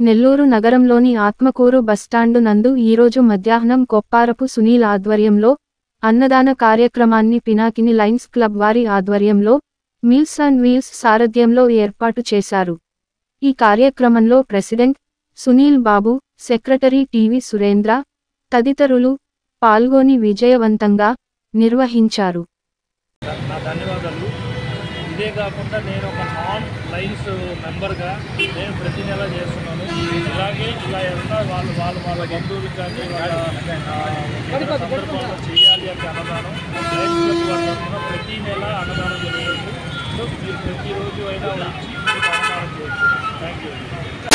నెల్లూరు నగరంలోని ఆత్మకూరు బస్టాండు నందు ఈరోజు మధ్యాహ్నం కొప్పారపు సునీల్ ఆధ్వర్యంలో అన్నదాన కార్యక్రమాన్ని పినాకిని లైన్స్ క్లబ్ వారి ఆధ్వర్యంలో మీల్స్ అండ్ వీల్స్ సారథ్యంలో ఏర్పాటు చేశారు ఈ కార్యక్రమంలో president Sunil Babu secretary T V Surendra తదితరులు పాల్గొని విజయవంతంగా నిర్వహించారు నా ధన్యవాదాలు ఇదే కాకుండా నేను ఒక నాన్ లైన్స్ మెంబర్గా నేను ప్రతి నెల చేస్తున్నాను ఇలాగే ఇలా ఎంత వాళ్ళు వాళ్ళు వాళ్ళ బంధువులకు కానీ వాళ్ళ ఆ, ఇతర సందర్భాల్లో చేయాలి అంటే అన్నదానం లైన్స్ క్లబ్ వాళ్ళ తరఫున ప్రతి నెల అన్నదానం జరుగుతుంది సో మీరు ప్రతిరోజు అయినా వచ్చి మీరు అన్నదానం చేయొచ్చు థ్యాంక్ యూ